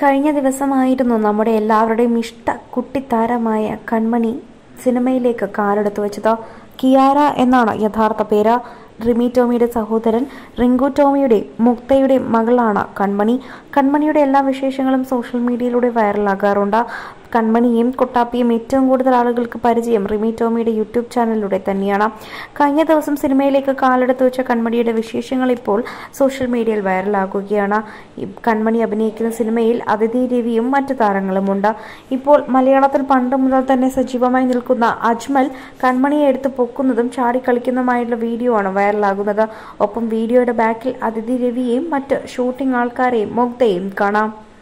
കഴിഞ്ഞ ദിവസമായിരുന്നു നമ്മുടെ എല്ലാവരുടെയും ഇഷ്ട കുട്ടിത്താരമായ കൺമണി സിനിമയിലേക്ക് കാലെടുത്തു വെച്ചത് കിയാര എന്നാണ് യഥാർത്ഥ പേര് റിമി ടോമിയുടെ സഹോദരൻ റിങ്കു ടോമിയുടെ മുക്തയുടെ മകളാണ് കൺമണി കൺമണിയുടെ എല്ലാ വിശേഷങ്ങളും സോഷ്യൽ മീഡിയയിലൂടെ വൈറലാകാറുണ്ട് കൺമണിയും കൊട്ടാപ്പിയും ഏറ്റവും കൂടുതൽ ആളുകൾക്ക് പരിചയം റിമി ടോമിയുടെ യൂട്യൂബ് ചാനലിലൂടെ തന്നെയാണ് കഴിഞ്ഞ ദിവസം സിനിമയിലേക്ക് കാലെടുത്ത് വെച്ച കൺമണിയുടെ വിശേഷങ്ങൾ ഇപ്പോൾ സോഷ്യൽ മീഡിയയിൽ വൈറലാകുകയാണ് ഈ കൺമണി അഭിനയിക്കുന്ന സിനിമയിൽ അതിഥി രവിയും മറ്റു താരങ്ങളുമുണ്ട് ഇപ്പോൾ മലയാളത്തിൽ പണ്ട് മുതൽ തന്നെ സജീവമായി നിൽക്കുന്ന അജ്മൽ കൺമണിയെ എടുത്ത് പൊക്കുന്നതും ചാടിക്കളിക്കുന്നതുമായുള്ള വീഡിയോ ആണ് വൈറലാകുന്നത് ഒപ്പം വീഡിയോയുടെ ബാക്കിൽ അതിഥി രവിയെയും മറ്റ് ഷൂട്ടിംഗ് ആൾക്കാരെയും മുഗ്ധയും കാണാം